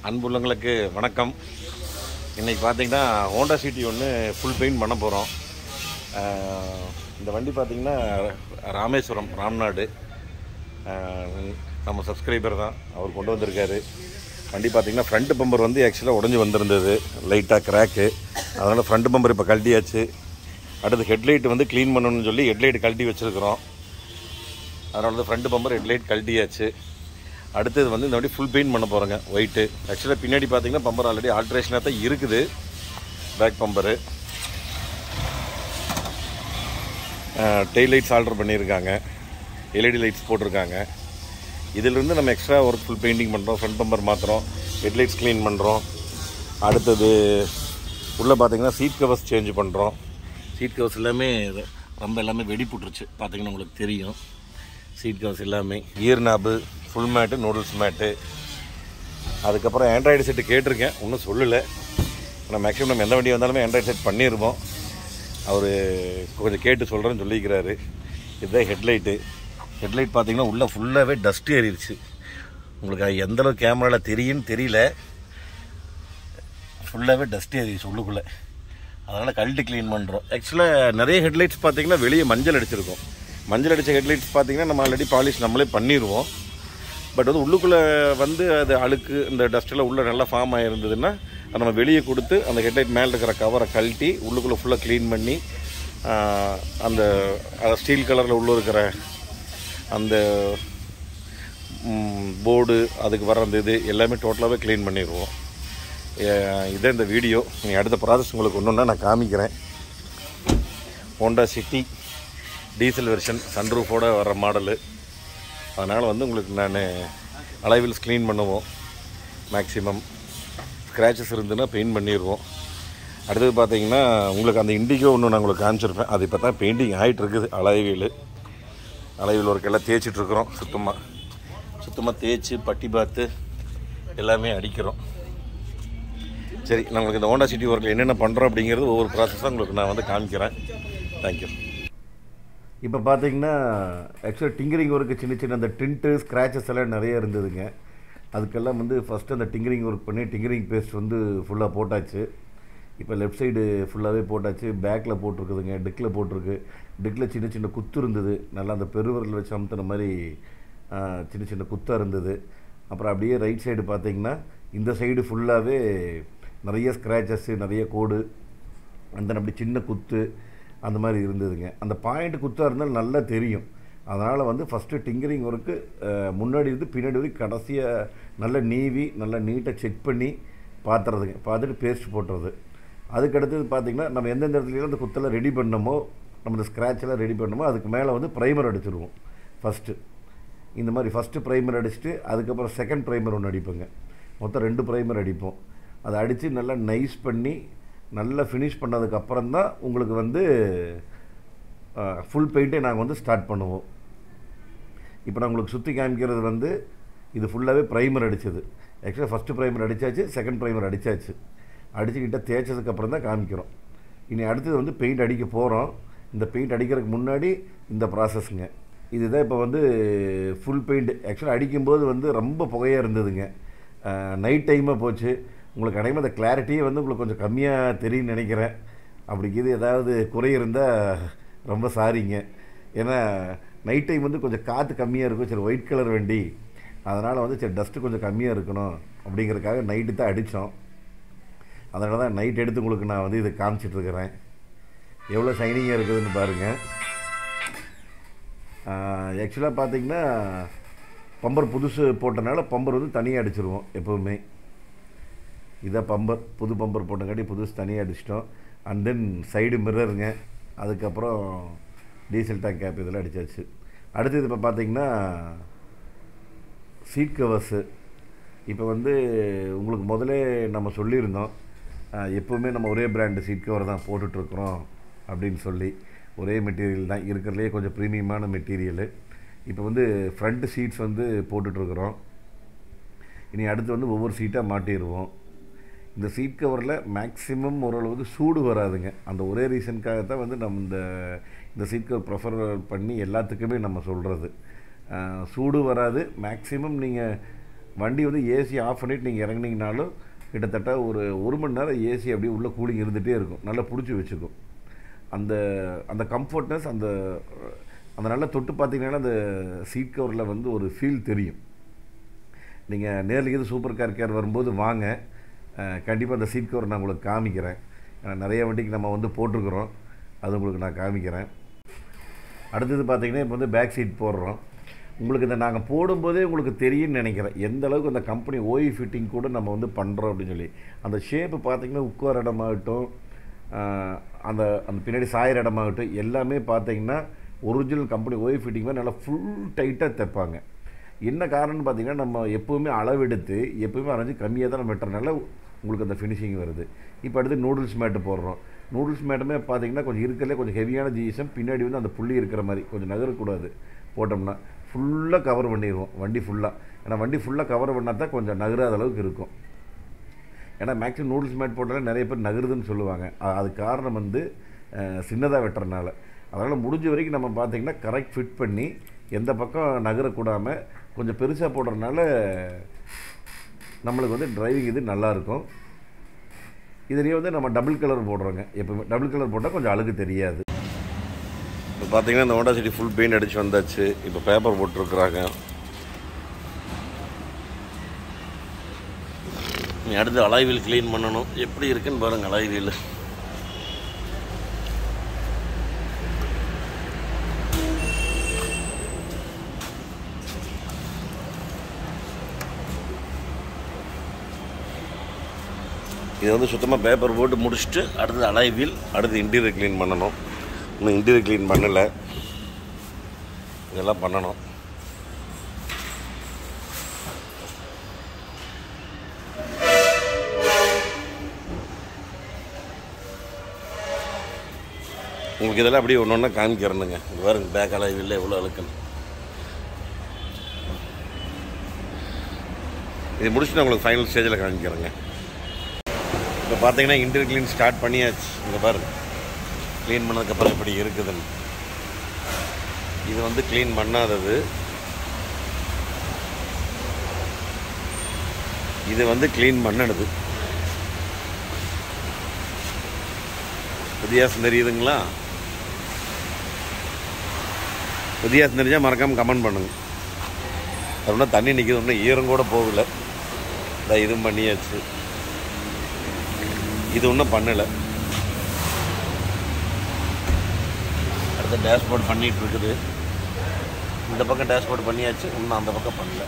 அன்புள்ளங்களுக்கு வணக்கம் இன்றைக்கி பார்த்தீங்கன்னா ஹோண்டா சிட்டி ஒன்று ஃபுல் பெயிண்ட் பண்ண போகிறோம் இந்த வண்டி பார்த்தீங்கன்னா ராமேஸ்வரம் ராம்நாடு ஆஹ், நம்ம சப்ஸ்கிரைபர் தான் அவர் கொண்டு வந்திருக்காரு வண்டி பார்த்தீங்கன்னா ஃப்ரண்ட் பம்பர் வந்து ஆக்சுவலாக உடஞ்சி வந்திருந்தது லைட்டாக கிராக்கு அதனால் ஃப்ரண்ட் பம்பர் இப்போ கழட்டியாச்சு அடுத்து ஹெட்லைட் வந்து க்ளீன் பண்ணணும்னு சொல்லி ஹெட்லைட் கழட்டி வச்சுருக்குறோம் அதனால தான் ஃப்ரண்ட் பம்பர் ஹெட்லைட் கழட்டியாச்சு அடுத்தது வந்து இந்த வண்டி ஃபுல் பெயிண்ட் பண்ண போகிறோங்க ஒயிட்டு ஆக்சுவலாக பின்னாடி பார்த்தீங்கன்னா பம்பர் ஆல்ரெடி ஆல்ட்ரேஷனாக தான் இருக்குது back bumper tail lights alter பண்ணியிருக்காங்க எல்இடி லைட்ஸ் போட்டிருக்காங்க இதிலிருந்து நம்ம எக்ஸ்ட்ரா ஒர்க் ஃபுல் பெயிண்டிங் பண்ணுறோம் ஃப்ரண்ட் பம்பர் மாற்றுறோம் ஹெட்லைட்ஸ் க்ளீன் பண்ணுறோம் அடுத்தது உள்ளே பார்த்தீங்கன்னா சீட் கவர்ஸ் சேஞ்ச் பண்ணுறோம் சீட் கவர்ஸ் எல்லாமே இது ரொம்ப எல்லாமே வெடி போட்டுருச்சு பார்த்தீங்கன்னா உங்களுக்கு தெரியும் சீட் கவர்ஸ் எல்லாமே gear knob full mat noodles mat அதுக்கப்புறம் ஆண்ட்ராய்டு செட்டு கேட்டிருக்கேன் ஒன்றும் சொல்லலை ஆனால் மேக்ஸிமம் நம்ம எந்த வண்டி வந்தாலுமே ஆண்ட்ராய்டு செட் பண்ணிடுவோம் அவர் கொஞ்சம் கேட்டு சொல்கிறேன்னு சொல்லிக்கிறாரு இதுதான் ஹெட்லைட்டு ஹெட்லைட் பார்த்தீங்கன்னா உள்ளே ஃபுல்லாகவே டஸ்ட் ஏறிடுச்சு உங்களுக்கு அது எந்த அளவுக்கு கேமராவில் தெரியும்னு தெரியல ஃபுல்லாகவே டஸ்ட் ஏறிடுச்சு உள்ளுக்குள்ளே அதனால் கழட்டி க்ளீன் பண்ணுறோம் ஆக்சுவலாக நிறைய ஹெட்லைட்ஸ் பார்த்தீங்கன்னா வெளியே மஞ்சள் அடிச்சிருக்கோம் மஞ்சள் அடித்த ஹெட்லைட்ஸ் பார்த்தீங்கன்னா நம்ம ஆல்ரெடி பாலிஷ் நம்மளே பண்ணிடுவோம் பட் வந்து உள்ளுக்குள்ளே வந்து அது அழுக்கு இந்த டஸ்ட்டெல்லாம் உள்ளே நல்லா ஃபார்ம் ஆகிருந்ததுன்னா அதை நம்ம வெளியே கொடுத்து அந்த ஹெட்லைட் மேலே இருக்கிற கவரை கழட்டி உள்ளுக்குள்ளே ஃபுல்லாக க்ளீன் பண்ணி ஆஹ், அந்த ஸ்டீல் கலரில் உள்ளே இருக்கிற அந்த போர்டு அதுக்கு வர அந்த இது எல்லாமே டோட்டலாகவே க்ளீன் பண்ணிடுவோம் ஏ- இதே இந்த வீடியோ நீ அடுத்த ப்ராசஸ் உங்களுக்கு ஒன்று நான் காமிக்கிறேன் ஹோண்டா சிட்டி டீசல் வெர்ஷன் சன்ரூஃபோட வர மாடலு அதனால் வந்து உங்களுக்கு நான் அலைவில்ஸ் க்ளீன் பண்ணுவோம் மேக்ஸிமம் ஸ்க்ராச்சஸ் இருந்துன்னா பெயிண்ட் பண்ணிடுவோம் அடுத்தது பார்த்தீங்கன்னா உங்களுக்கு அந்த இண்டிகோ ஒன்று நான் உங்களுக்கு காமிச்சிருப்பேன் அது இப்போ தான் பெயிண்டிங் ஆகிட்டு இருக்குது அலைவீல் அலைவில் ஒர்க் எல்லாம் தேய்ச்சிட்ருக்குறோம் சுத்தமாக சுத்தமாக தேய்ச்சி பட்டி பார்த்து எல்லாமே அடிக்கிறோம் சரி நம்மளுக்கு இந்த ஹோண்டா சிட்டி ஒர்க்கில் என்னென்ன பண்ணுறோம் அப்படிங்கிறது ஒவ்வொரு ப்ராசஸாக உங்களுக்கு நான் வந்து காமிக்கிறேன் தேங்க்யூ இப்போ பார்த்தீங்கன்னா ஆக்சுவலாக டிங்கரிங் ஒர்க்கு சின்ன சின்ன அந்த டின்ட்டு ஸ்க்ராச்சஸ் எல்லாம் நிறைய இருந்ததுங்க அதுக்கெல்லாம் வந்து ஃபஸ்ட்டு அந்த டிங்கரிங் ஒர்க் பண்ணி டிங்கரிங் பேஸ்ட் வந்து ஃபுல்லாக போட்டாச்சு இப்போ லெஃப்ட் சைடு ஃபுல்லாகவே போட்டாச்சு பேக்கில் போட்டிருக்குதுங்க டிக்கில் போட்டிருக்கு டிக்கில் சின்ன சின்ன குத்து இருந்தது நல்லா அந்த பெருவிரல் வச்சு அமுத்துன மாதிரி ஆ, சின்ன சின்ன குத்தாக இருந்தது அப்புறம் அப்படியே ரைட் சைடு பார்த்தீங்கன்னா இந்த சைடு ஃபுல்லாகவே நிறைய ஸ்க்ராச்சஸ்ஸு நிறைய கோடு அந்த அப்படி சின்ன குத்து அந்த மாதிரி இருந்ததுங்க அந்த பாயிண்ட் குத்தாக இருந்தால் நல்லா தெரியும் அதனால் வந்து ஃபஸ்ட்டு டிங்கரிங் ஒர்க்கு முன்னாடி இருந்து பின்னாடி வரைக்கும் கடைசியாக நல்ல நீவி நல்லா நீட்டாக செக் பண்ணி பார்த்துறதுங்க பார்த்துட்டு பேஸ்ட் போட்டுறது அதுக்கடுத்தது பார்த்திங்கன்னா நம்ம எந்தெந்த இடத்துலையும் அந்த குத்தெல்லாம் ரெடி பண்ணமோ நம்ம இந்த ஸ்க்ராட்ச் எல்லாம் ரெடி பண்ணமோ அதுக்கு மேலே வந்து ப்ரைமர் அடிச்சிருவோம் ஃபஸ்ட்டு இந்த மாதிரி ஃபஸ்ட்டு ப்ரைமர் அடிச்சுட்டு அதுக்கப்புறம் செகண்ட் ப்ரைமர் ஒன்று அடிப்போங்க மொத்தம் ரெண்டு ப்ரைமர் அடிப்போம் அதை அடித்து நல்லா நைஸ் பண்ணி நல்லா ஃபினிஷ் பண்ணதுக்கப்புறம் தான் உங்களுக்கு வந்து ஃபுல் பெயிண்ட்டே நாங்கள் வந்து ஸ்டார்ட் பண்ணுவோம் இப்போ நான் உங்களுக்கு சுற்றி காமிக்கிறது வந்து இது ஃபுல்லாகவே ப்ரைமர் அடித்தது ஆக்சுவலாக ஃபஸ்ட்டு ப்ரைமர் அடித்தாச்சு செகண்ட் ப்ரைமர் அடித்தாச்சு அடிச்சுக்கிட்ட தேய்ச்சதுக்கப்புறம் தான் காமிக்கிறோம் இனி அடுத்தது வந்து பெயிண்ட் அடிக்க போகிறோம் இந்த பெயிண்ட் அடிக்கிறதுக்கு முன்னாடி இந்த ப்ராசஸ்ங்க இதுதான் இப்போ வந்து ஃபுல் பெயிண்ட் ஆக்சுவலாக அடிக்கும்போது வந்து ரொம்ப புகையாக இருந்ததுங்க நைட் டைமாக போச்சு உங்களுக்கு அனைவரும் அந்த கிளாரிட்டியே வந்து உங்களுக்கு கொஞ்சம் கம்மியாக தெரியும்னு நினைக்கிறேன் அப்படிக்கு இது ஏதாவது குறை இருந்தால் ரொம்ப சாரிங்க ஏன்னா நைட் டைம் வந்து கொஞ்சம் காற்று கம்மியாக இருக்கும் சரி ஒயிட் கலர் வண்டி அதனால் வந்து சரி டஸ்ட்டு கொஞ்சம் கம்மியாக இருக்கணும் அப்படிங்கிறதுக்காக நைட்டு தான் அடித்தோம் அதனால தான் நைட் எடுத்து உங்களுக்கு நான் வந்து இதை காமிச்சிட்ருக்கிறேன் எவ்வளோ ஷைனிங்காக இருக்குதுன்னு பாருங்கள் ஆக்சுவலாக பார்த்தீங்கன்னா பம்பர் புதுசு போட்டனால பம்பர் வந்து தனியாக அடிச்சிருவோம் எப்போவுமே இதான் பம்பர் புது பம்பர் போட்டங்காட்டி புதுசு தனியாக அடிச்சிட்டோம் அண்ட் தென் சைடு மிரருங்க அதுக்கப்புறம் டீசல் டேங்க் கேப் இதெல்லாம் அடித்தாச்சு அடுத்தது இப்போ பார்த்தீங்கன்னா சீட் கவர்ஸு இப்போ வந்து உங்களுக்கு முதலே நம்ம சொல்லியிருந்தோம் ஆஹ், எப்போவுமே நம்ம ஒரே பிராண்டு சீட் கவர் தான் போட்டுட்ருக்குறோம் அப்படின்னு சொல்லி ஒரே மெட்டீரியல் தான் இருக்கிறதுலே கொஞ்சம் ப்ரீமியமான மெட்டீரியலு இப்போ வந்து ஃப்ரண்ட் சீட்ஸ் வந்து போட்டுட்ருக்குறோம் இனி அடுத்து வந்து ஒவ்வொரு சீட்டாக மாட்டிடுவோம் இந்த சீட் கவரில் மேக்ஸிமம் ஓரளவுக்கு சூடு வராதுங்க அந்த ஒரே ரீசனுக்காக தான் வந்து நம்ம இந்த இந்த சீட் கவர் ப்ரிஃபர் பண்ணி எல்லாத்துக்குமே நம்ம சொல்கிறது சூடு வராது மேக்ஸிமம் நீங்கள் வண்டி வந்து ஏசி ஆஃப் பண்ணிவிட்டு நீங்கள் இறங்குனீங்கனாலும் கிட்டத்தட்ட ஒரு ஒரு மணி நேரம் ஏசி அப்படியே உள்ள கூலிங் இருந்துகிட்டே இருக்கும் நல்லா பிடிச்சி வச்சுக்கும் அந்த அந்த கம்ஃபர்ட்னஸ் அந்த அந்த நல்லா தொட்டு பார்த்தீங்கன்னா அந்த சீட் கவரில் வந்து ஒரு ஃபீல் தெரியும் நீங்கள் நேரில் இது சூப்பர் கார் கேர் வரும்போது வாங்க கண்டிப்பாக அந்த சீட் கவர் நான் உங்களுக்கு காமிக்கிறேன் ஏன்னா நிறைய வண்டிக்கு நம்ம வந்து போட்டிருக்கிறோம் அது உங்களுக்கு நான் காமிக்கிறேன் அடுத்தது பார்த்தீங்கன்னா இப்போ வந்து பேக் சீட் போடுறோம் உங்களுக்கு இந்த நாங்கள் போடும்போதே உங்களுக்கு தெரியும்னு நினைக்கிறேன் எந்த அளவுக்கு அந்த கம்பெனி ஓய் ஃபிட்டிங் கூட நம்ம வந்து பண்ணுறோம் அப்படின்னு சொல்லி அந்த ஷேப்பு பார்த்தீங்கன்னா உட்கார இடமாகட்டும் ஆஹ், அந்த அந்த பின்னாடி சாயிற இடமாகட்டும் எல்லாமே பார்த்தீங்கன்னா ஒரிஜினல் கம்பெனி ஓய் ஃபிட்டிங் மாதிரி நல்லா ஃபுல் டைட்டாக தைப்பாங்க என்ன காரணம்னு பார்த்தீங்கன்னா நம்ம எப்போவுமே அளவெடுத்து எப்போவுமே அரைஞ்சு கம்மியாக தான் நம்ம வெட்டுறதுனால உங்களுக்கு அந்த ஃபினிஷிங் வருது இப்போ அடுத்து நூடுல்ஸ் மேட்டு போடுறோம் நூடுல்ஸ் மேட்டுமே பார்த்தீங்கன்னா கொஞ்சம் இருக்கிறதுலே கொஞ்சம் ஹெவியான ஜிஎஸ்எம் பின்னாடி வந்து அந்த புள்ளி இருக்கிற மாதிரி கொஞ்சம் நகரக்கூடாது போட்டோம்னா ஃபுல்லாக கவர் பண்ணிடுவோம் வண்டி ஃபுல்லாக ஏன்னா வண்டி ஃபுல்லாக கவர் பண்ணால் தான் கொஞ்சம் நகராத அளவுக்கு இருக்கும் ஏன்னா மேக்ஸிமம் நூடுல்ஸ் மேட் போட்டாலே நிறைய பேர் நகருதுன்னு சொல்லுவாங்க அ- அது காரணம் வந்து சின்னதாக வெட்டுறதுனால அதனால் முடிஞ்ச வரைக்கும் நம்ம பார்த்தீங்கன்னா கரெக்ட் ஃபிட் பண்ணி எந்த பக்கம் நகரக்கூடாமல் கொஞ்சம் பெருசாக போடுறதுனால நம்மளுக்கு வந்து டிரைவிங் இது நல்லாயிருக்கும் இதுலேயே வந்து நம்ம டபுள் கலர் போடுறோங்க எப்பவுமே டபுள் கலர் போட்டால் கொஞ்சம் அழுகு தெரியாது இப்போ பார்த்தீங்கன்னா இந்த ஹோண்டா சிட்டி ஃபுல் பெயிண்ட் அடிச்சு வந்தாச்சு இப்போ பேப்பர் போட்டிருக்குறாங்க நீ அடுத்து அலாய்வில் க்ளீன் பண்ணணும் எப்படி இருக்குன்னு பாருங்க அலாய்வில் இது வந்து சுத்தமாக பேப்பர் போட்டு முடிச்சுட்டு அடுத்தது அலாய்வில் அடுத்து இன்டீரியர் க்ளீன் பண்ணணும் இன்னும் இன்டீரியர் க்ளீன் பண்ணலை இதெல்லாம் பண்ணணும் உங்களுக்கு இதெல்லாம் அப்படியே ஒன்று ஒன்றா காமிக்கிறேனுங்க இது பாருங்க பேக் அலாய்வில் எவ்வளோ அழுக்குன்னு இது முடிச்சுட்டு நான் உங்களுக்கு ஃபைனல் ஸ்டேஜில் காமிக்கிறேங்க இப்போ பார்த்தீங்கன்னா இன்டர் க்ளீன் ஸ்டார்ட் பண்ணியாச்சு இங்கே பாருங்க க்ளீன் பண்ணதுக்கப்புறம் எப்படி இருக்குதுன்னு இது வந்து க்ளீன் பண்ணாதது இது வந்து க்ளீன் பண்ணினது வித்தியாசம் தெரியுதுங்களா வித்தியாசம் தெரிஞ்சால் மறக்காமல் கமெண்ட் பண்ணுங்க அப்படின்னா தண்ணி நிற்கிது ஒன்றும் ஈரம் கூட போகல இதான் இதுவும் பண்ணியாச்சு இது ஒன்றும் பண்ணலை அடுத்த டேஷ்போர்ட் பண்ணிட்டு இருக்குது இந்த பக்கம் டேஷ்போர்ட் பண்ணியாச்சு இன்னும் அந்த பக்கம் பண்ணல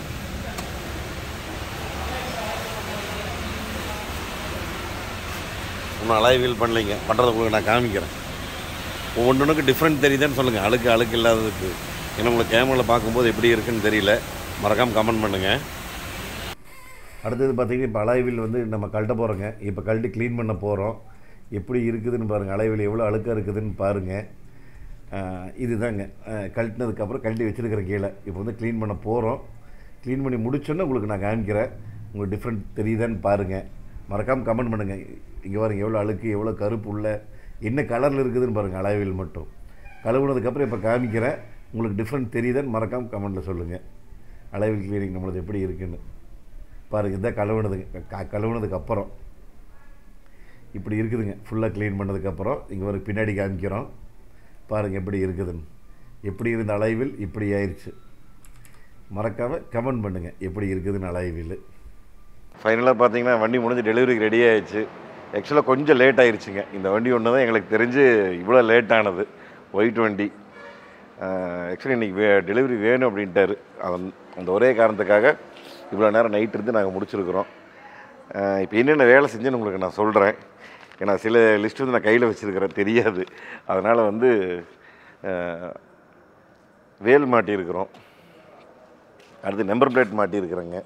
இன்னும் அலைவீல் பண்ணலைங்க பண்ணுறத உங்களுக்கு நான் காமிக்கிறேன் ஒவ்வொன்றுக்கு டிஃப்ரெண்ட் தெரியுதுன்னு சொல்லுங்கள் அழுக்கு அழுக்கு இல்லாததுக்கு ஏன்னா உங்களுக்கு கேமராவில் பார்க்கும்போது எப்படி இருக்குன்னு தெரியல மறக்காமல் கமெண்ட் பண்ணுங்கள் அடுத்தது பார்த்தீங்கன்னா இப்போ அலைவில் வந்து நம்ம கழட்ட போகிறோங்க இப்போ கழட்டி க்ளீன் பண்ண போகிறோம் எப்படி இருக்குதுன்னு பாருங்கள் அலைவில் எவ்வளோ அழுக்காக இருக்குதுன்னு பாருங்கள் ஆஹ் இதுதாங்க ஆஹ் கழட்டினதுக்கப்புறம் கழட்டி வச்சுருக்கிற கீழே இப்போ வந்து க்ளீன் பண்ண போகிறோம் க்ளீன் பண்ணி முடிச்சோன்னே உங்களுக்கு நான் காமிக்கிறேன் உங்களுக்கு டிஃப்ரெண்ட் தெரியுதான்னு பாருங்கள் மறக்காமல் கமெண்ட் பண்ணுங்கள் இங்கே பாருங்க எவ்வளோ அழுக்கு எவ்வளோ கருப்பு உள்ள என்ன கலரில் இருக்குதுன்னு பாருங்கள் அலைவில் மட்டும் கழுவுனதுக்கப்புறம் இப்போ காமிக்கிறேன் உங்களுக்கு டிஃப்ரெண்ட் தெரியுதான்னு மறக்காமல் கமெண்ட்டில் சொல்லுங்கள் அலைவில் க்ளீனிங் நம்மளது எப்படி இருக்குன்னு பாருங்கள் இதான் கழுவுனதுக்கு க- கழுவுனதுக்கு அப்புறம் இப்படி இருக்குதுங்க ஃபுல்லாக க்ளீன் பண்ணதுக்கப்புறம் இங்கே ஒரு பின்னாடி காமிக்கிறோம் பாருங்கள் எப்படி இருக்குதுன்னு எப்படி இருந்த அலைவில் இப்படி ஆயிடுச்சு மறக்காமல் கமெண்ட் பண்ணுங்கள் எப்படி இருக்குதுன்னு அலைவில் ஃபைனலாக பார்த்தீங்கன்னா வண்டி முடிஞ்சு டெலிவரிக்கு ரெடி ஆயிடுச்சு ஆக்சுவலாக கொஞ்சம் லேட் ஆயிருச்சுங்க இந்த வண்டி ஒன்று தான் எங்களுக்கு தெரிஞ்சு இவ்வளோ லேட் ஆனது ஒயிட் வண்டி ஆக்சுவலி இன்றைக்கி வே டெலிவரி வேணும் அப்படின்ட்டாரு அவன் அந்த ஒரே காரணத்துக்காக இவ்வளோ நேரம் நைட் இருந்து நாங்கள் முடிச்சிருக்கிறோம் இப்போ என்னென்ன வேலை செஞ்சேன்னு உங்களுக்கு நான் சொல்கிறேன் ஏன்னா சில லிஸ்ட் வந்து நான் கையில் வச்சுருக்கிறேன் தெரியாது அதனால் வந்து அஹ், வேல் மாட்டியிருக்கிறோம் அடுத்து நம்பர் பிளேட் மாட்டியிருக்கிறேங்க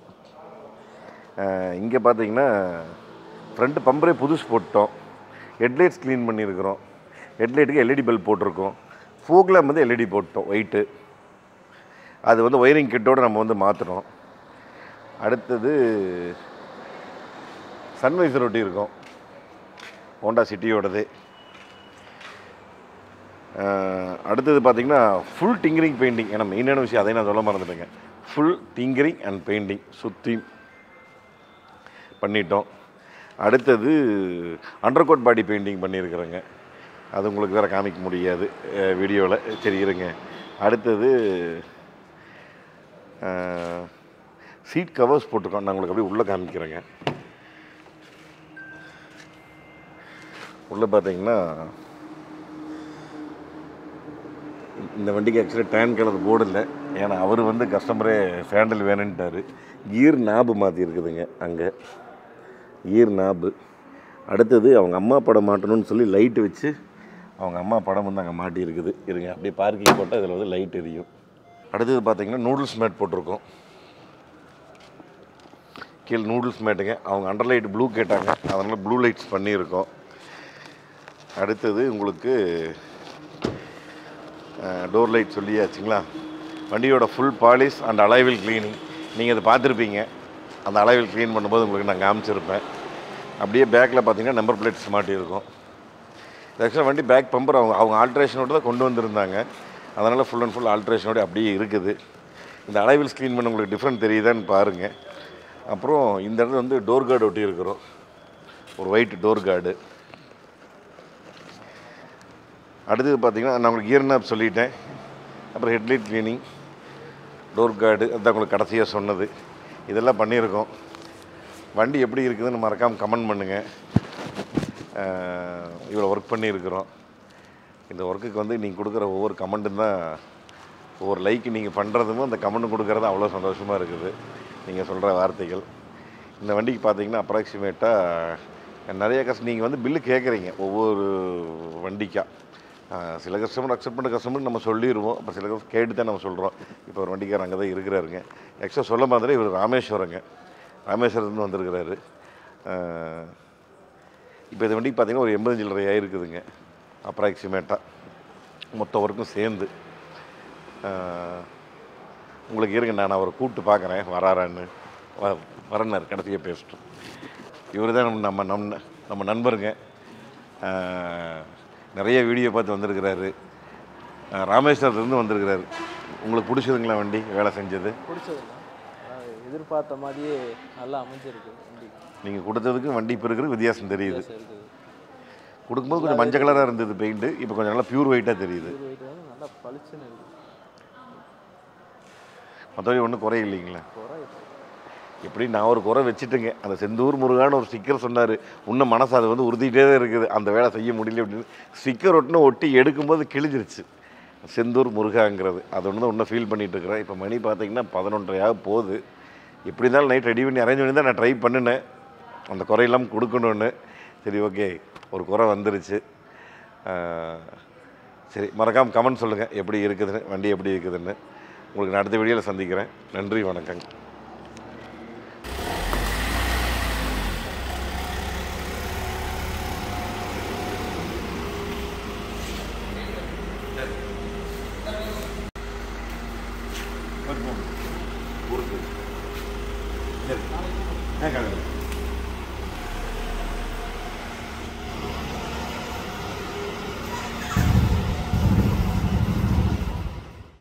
இங்கே பார்த்தீங்கன்னா ஃப்ரண்ட் பம்பரே புதுசு போட்டோம் ஹெட்லைட்ஸ் க்ளீன் பண்ணியிருக்கிறோம் ஹெட்லைட்டுக்கு எல்இடி பல்ப் போட்டிருக்கோம் ஃபோக்லாம் வந்து எல்இடி போட்டோம் ஒயிட்டு அது வந்து ஒயரிங் கிட்டோடு நம்ம வந்து மாற்றணும் அடுத்தது சன்வைசர் ஒட்டி இருக்கோம் ஹோண்டா சிட்டியோடது அஹ், அடுத்தது பார்த்தீங்கன்னா ஃபுல் டிங்கரிங் பெயிண்டிங் ஏன்னா மெயினான விஷயம் அதையும் நான் சொல்ல மறந்துட்டேங்க ஃபுல் டிங்கரிங் அண்ட் பெயிண்டிங் சுற்றி பண்ணிட்டோம் அடுத்தது அண்டர் கோட் பாடி பெயிண்டிங் பண்ணியிருக்கிறேங்க அது உங்களுக்கு வேறு காமிக்க முடியாது வீடியோவில் சரி இருங்க அடுத்தது சீட் கவர்ஸ் போட்டிருக்கோம் நான் உங்களுக்கு அப்படியே உள்ளே காமிக்கிறேங்க உள்ளே பார்த்தீங்கன்னா இந்த வண்டிக்கு ஆக்சுவலாக டேன் கலர் போர்டு இல்லை ஏன்னா அவர் வந்து கஸ்டமரே சாண்டல் வேணுன்ட்டார் கீர் நாபு மாற்றி இருக்குதுங்க அங்கே கீர் நாபு அடுத்தது அவங்க அம்மா படம் மாட்டணும்னு சொல்லி லைட்டு வச்சு அவங்க அம்மா படம் வந்து அங்கே மாட்டி இருக்குது இருங்க அப்படியே பார்க்கிங் போட்டால் இதில் வந்து லைட் எரியும் அடுத்தது பார்த்தீங்கன்னா நூடுல்ஸ் மேட் போட்டிருக்கோம் கீழே நூடுல்ஸ் மேட்டுங்க அவங்க அண்டர் லைட் ப்ளூ கேட்டாங்க அதனால் ப்ளூ லைட்ஸ் பண்ணியிருக்கோம் அடுத்தது உங்களுக்கு டோர் லைட் சொல்லியாச்சுங்களா வண்டியோட full polish and alloy wheel cleaning நீங்கள் அதை பார்த்துருப்பீங்க அந்த அலைவில் க்ளீன் பண்ணும்போது உங்களுக்கு நான் காமிச்சிருப்பேன் அப்படியே பேக்கில் பார்த்தீங்கன்னா நம்பர் பிளேட்ஸ் மாட்டியிருக்கும் ஆக்சுவலாக வண்டி பேக் பம்பர் அவங்க அவங்க ஆல்ட்ரேஷனோட தான் கொண்டு வந்திருந்தாங்க அதனால் ஃபுல் அண்ட் ஃபுல் ஆல்ட்ரேஷனோட அப்படியே இருக்குது இந்த அலைவில் க்ளீன் பண்ண உங்களுக்கு டிஃப்ரெண்ட் தெரியுதான்னு பாருங்கள் அப்புறம் இந்த இடத்துல வந்து டோர் கார்டு ஒட்டி இருக்கிறோம் ஒரு ஒயிட் டோர் கார்டு அடுத்தது பார்த்தீங்கன்னா நான் உங்களுக்கு கியர் நாப் சொல்லிட்டேன் அப்புறம் ஹெட்லைட் க்ளீனிங் டோர் கார்டு அதுதான் உங்களுக்கு கடைசியாக சொன்னது இதெல்லாம் பண்ணியிருக்கோம் வண்டி எப்படி இருக்குதுன்னு மறக்காமல் கமெண்ட் பண்ணுங்கள் இவ்வளோ ஒர்க் பண்ணியிருக்கிறோம் இந்த ஒர்க்குக்கு வந்து நீங்கள் கொடுக்குற ஒவ்வொரு கமெண்ட்டும் தான் ஒவ்வொரு லைக் நீங்கள் பண்ணுறதும் அந்த கமெண்ட் கொடுக்குறது அவ்வளோ சந்தோஷமாக இருக்குது நீங்கள் சொல்கிற வார்த்தைகள் இந்த வண்டிக்கு பார்த்தீங்கன்னா அப்ராக்சிமேட்டாக நிறைய கஸ்ட் நீங்கள் வந்து பில்லு கேட்குறீங்க ஒவ்வொரு வண்டிக்கா ஆஹ் சில கஸ்டமர் அக்செப்ட் பண்ண கஸ்டமர் நம்ம சொல்லிடுவோம் அப்போ சில கஸ்டமர் கேட்டு தான் நம்ம சொல்கிறோம் இப்போ ஒரு வண்டிக்காரர் அங்கே தான் இருக்கிறாருங்க ஆக்சுவலாக சொல்ல மாதிரி இவர் ராமேஸ்வரங்க ராமேஸ்வரத்துலேருந்து வந்திருக்கிறாரு ஆஹ் இப்போ இந்த வண்டிக்கு பார்த்தீங்கன்னா ஒரு எண்பது சில்லறை ஆயிருக்குதுங்க அப்ராக்சிமேட்டாக மொத்த ஒர்க்கும் சேர்ந்து ஆஹ் உங்களுக்கு இருங்க நான் அவரை கூப்பிட்டு பார்க்குறேன் வராரான்னு வ வரனார் கடைசியாக பேசிட்டோம் இவர் தான் நம்ம நம்ம நம்ம நம்ம நண்பருங்க ஆஹ் நிறைய வீடியோ பார்த்து வந்திருக்கிறாரு ஆஹ் ராமேஸ்வரத்துலேருந்து வந்திருக்கிறாரு உங்களுக்கு பிடிச்சதுங்களா வண்டி வேலை செஞ்சது பிடிச்சதில்ல அதாவது எதிர்பார்த்த மாதிரியே நல்லா அமைஞ்சிருக்கு வண்டி நீங்கள் கொடுத்ததுக்கு வண்டி இப்போ இருக்கிற வித்தியாசம் தெரியுது வித்தியாசம் இருக்குது கொடுக்கும்போது கொஞ்சம் மஞ்சள் கலராக இருந்தது பெயிண்ட்டு இப்போ கொஞ்சம் நல்லா பியூர் ஒயிட்டாக தெரியுது இது வெயிட் வந்து நல்லா பளிச்சுன்னு இருக்குது மற்றபடி ஒன்றும் குறை இல்லைங்களா குறை இல்லை. எப்படி நான் ஒரு குறை வச்சுட்டேங்க அந்த செந்தூர் முருகான்னு ஒரு ஸ்டிக்கர் சொன்னார் இன்னும் மனசு அது வந்து உறுதிட்டே தான் இருக்குது அந்த வேலை செய்ய முடியல அப்படின்னு ஸ்டிக்கர் ஒட்டுன்னு ஒட்டி எடுக்கும்போது கிழிஞ்சிருச்சு செந்தூர் முருகாங்கிறது அது ஒன்று தான் இன்னும் ஃபீல் பண்ணிட்டு இருக்கிறேன் இப்போ மணி பார்த்தீங்கன்னா பதினொன்றரையாக போகுது எப்படி இருந்தாலும் நைட் ரெடி பண்ணி அரேஞ்ச் பண்ணி தான் நான் ட்ரை பண்ணினேன் அந்த குறையெல்லாம் கொடுக்கணுன்னு சரி ஓகே ஒரு குறை வந்துருச்சு ஆஹ், சரி மறக்காமல் கமெண்ட் சொல்லுங்கள் எப்படி இருக்குதுன்னு வண்டி எப்படி இருக்குதுன்னு உங்களுக்கு நான் அடுத்த வீடியோவில் சந்திக்கிறேன் நன்றி வணக்கங்க ஊருக்கு சரி ஆ கிளம்புங்க